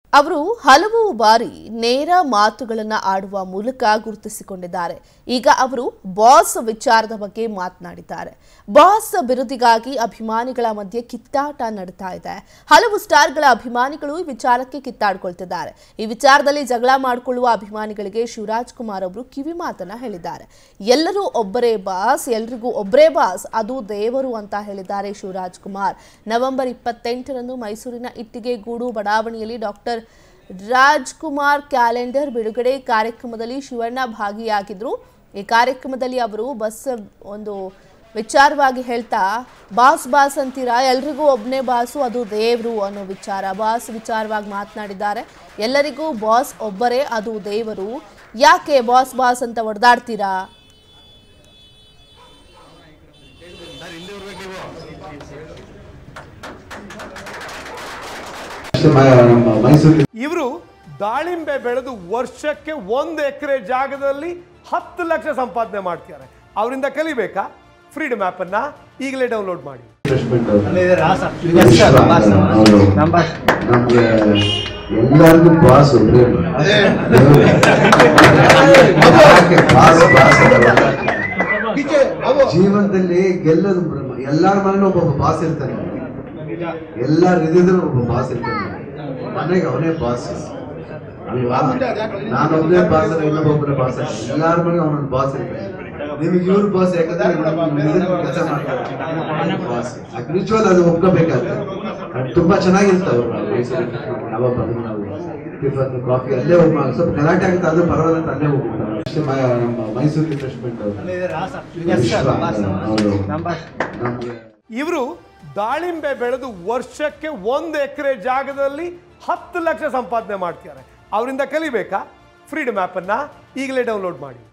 ಅವರು ಹಲವು ಬಾರಿ ನೇರ ಮಾತುಗಳನ್ನ ಆಡುವ ಮೂಲಕ ಗುರುತಿಸಿಕೊಂಡಿದ್ದಾರೆ ಈಗ ಅವರು ಬಾಸ್ ವಿಚಾರದ ಬಗ್ಗೆ ಮಾತನಾಡಿದ್ದಾರೆ ಬಾಸ್ ಬಿರುದಿಗಾಗಿ ಅಭಿಮಾನಿಗಳ ಮಧ್ಯೆ ಕಿತ್ತಾಟ ನಡೀತಾ ಇದೆ ಹಲವು ಸ್ಟಾರ್ಗಳ ಅಭಿಮಾನಿಗಳು ಈ ವಿಚಾರಕ್ಕೆ ಕಿತ್ತಾಡ್ಕೊಳ್ತಿದ್ದಾರೆ ಈ ವಿಚಾರದಲ್ಲಿ ಜಗಳ ಮಾಡಿಕೊಳ್ಳುವ ಅಭಿಮಾನಿಗಳಿಗೆ ಶಿವರಾಜ್ ಕುಮಾರ್ ಅವರು ಕಿವಿ ಮಾತನ್ನ ಹೇಳಿದ್ದಾರೆ ಎಲ್ಲರೂ ಒಬ್ಬರೇ ಬಾಸ್ ಎಲ್ರಿಗೂ ಒಬ್ಬರೇ ಬಾಸ್ ಅದು ದೇವರು ಅಂತ ಹೇಳಿದ್ದಾರೆ ಶಿವರಾಜ್ ಕುಮಾರ್ ನವೆಂಬರ್ ಇಪ್ಪತ್ತೆಂಟರಂದು ಮೈಸೂರಿನ ಇಟ್ಟಿಗೆ ಗೂಡು ಬಡಾವಣೆಯಲ್ಲಿ ಡಾಕ್ಟರ್ ರಾಜ್ಕುಮಾರ್ ಕ್ಯಾಲೆಂಡರ್ ಬಿಡುಗಡೆ ಕಾರ್ಯಕ್ರಮದಲ್ಲಿ ಶಿವಣ್ಣ ಭಾಗಿಯಾಗಿದ್ರು ಈ ಕಾರ್ಯಕ್ರಮದಲ್ಲಿ ಅವರು ಬಸ್ ಒಂದು ವಿಚಾರವಾಗಿ ಹೇಳ್ತಾ ಬಾಸ್ ಬಾಸ್ ಅಂತೀರಾ ಎಲ್ರಿಗೂ ಒಬ್ಬನೇ ಬಾಸು ಅದು ದೇವರು ಅನ್ನೋ ವಿಚಾರ ಬಾಸ್ ವಿಚಾರವಾಗಿ ಮಾತನಾಡಿದ್ದಾರೆ ಎಲ್ಲರಿಗೂ ಬಾಸ್ ಒಬ್ಬರೇ ಅದು ದೇವರು ಯಾಕೆ ಬಾಸ್ ಬಾಸ್ ಅಂತ ಹೊಡೆದಾಡ್ತೀರಾ ಅಷ್ಟೇ ಮ- ನಮ್ಮ ಮೈಸೂರಿಗೆ ಇವರು ದಾಳಿಂಬೆ ಬೆಳೆದು ವರ್ಷಕ್ಕೆ ಒಂದು ಎಕರೆ ಜಾಗದಲ್ಲಿ ಹತ್ತು ಲಕ್ಷ ಸಂಪಾದನೆ ಮಾಡ್ತಿದ್ದಾರೆ ಅವರಿಂದ ಕಲಿಬೇಕಾ ಫ್ರೀಡಮ್ ಆ್ಯಪ್ ಅನ್ನ ಈಗಲೇ ಡೌನ್ಲೋಡ್ ಮಾಡಿ ರಿಫ್ರೆಶ್ಮೆಂಟ್ ನಮ್ಮ ಅವರು ಬಾಸ್. ನಮ್ಗೆ ಎಲ್ಲರಿಗೂ ಬಾಸ್ ಒಬ್ರೇ ಬಾಸ್ ಬಾಸ್ ಜೀವನದಲ್ಲಿ ಗೆಲ್ಲೋದು ಬ್ರಹ್ಮ. ಎಲ್ಲಾರ ಮನೇಲೂ ಒಬ್ಬೊಬ್ಬ ಬಾಸ್ ಇರ್ತಾನೆ ಎಲ್ಲಾರ ಹೃದಯದಲ್ಲೂ ಒಬ್ಬ ಬಾಸ್ ಇರ್ತಾನೆ ಮನೆಗೆ ಅವನೇ ಬಾಸ್ ಅಲ್ವಾ ನಾನು ಒಬ್ಬನೇ ಬಾಸ್ ಅಲ್ಲ ಇನ್ನೊಬ್ಬೊಬ್ಬನೇ ಬಾಸ್ ಅಲ್ಲ ಎಲ್ಲಾರ ಮನೆಗೆ ಅವನೊಂದು ಬಾಸ್ ಇರ್ತಾನೆ ನಿಮಗೆ ಇವ್ರ ಬಾಸ್ ಯಾಕಂದ್ರೆ ಕೆಲಸ ಮಾಡ್ತಾರೆ ಬಾಸ್ ನಿಜವಾದ ಅದು ಒಪ್ಕೋಬೇಕಾಗ್ತದೆ ಅದು ತುಂಬಾ ಚೆನ್ನಾಗಿರುತ್ತೆ ಅವರು ಮೈಸೂರಿಗೆ ಯಾವಾಗ ಬಂದ್ರು ನಾವು ಟಿಫನ್ ಕಾಫಿ ಅಲ್ಲೇ ಹೋಗಿ ಮಾಡಿ ಸ್ವಲ್ಪ ಗಲಾಟೆ ಆಗುತ್ತೆ ಆದ್ರೂ ಪರವಾಗಿಲ್ಲ ಅಂತ ಅಲ್ಲೇ ಹೋಗ್ಬಿಡ್ತಾರೆ ಅಷ್ಟೇ ಮ- ನಮ್ಮ ಮೈಸೂರು ರಿಫ್ರೆಶ್ಮೆಂಟ್ ಅವರು ನಮ್ಮ ಬಾಸ್. ನಮ್ಗೆ ಇವರು ದಾಳಿಂಬೆ ಬೆಳೆದು ವರ್ಷಕ್ಕೆ ಒಂದು ಎಕರೆ ಜಾಗದಲ್ಲಿ ಹತ್ತು ಲಕ್ಷ ಸಂಪಾದನೆ ಮಾಡ್ತಿದ್ದಾರೆ ಅವರಿಂದ ಕಲಿಬೇಕಾ ಫ್ರೀಡಮ್ ಆ್ಯಪ್ ಅನ್ನ ಈಗಲೇ ಡೌನ್ಲೋಡ್ ಮಾಡಿ